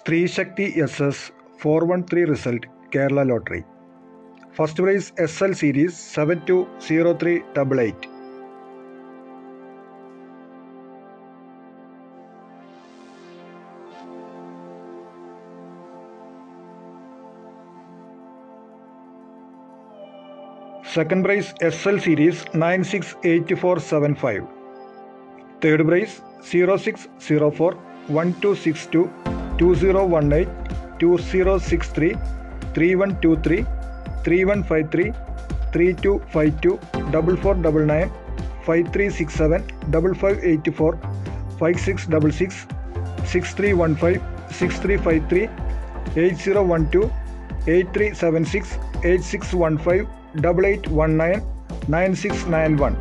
സ്ത്രീശക്തി S S four one three result Kerala lottery first prize S L series seven two zero three double eight second prize S L series nine six eight four seven five third prize zero six zero four one two six two two zero one eight two zero six three three one two three three one five three three two five two double four double nine five three six seven double five eight four five six double six six three one five six three five three eight zero one two eight three seven six eight six one five double eight one nine nine six nine one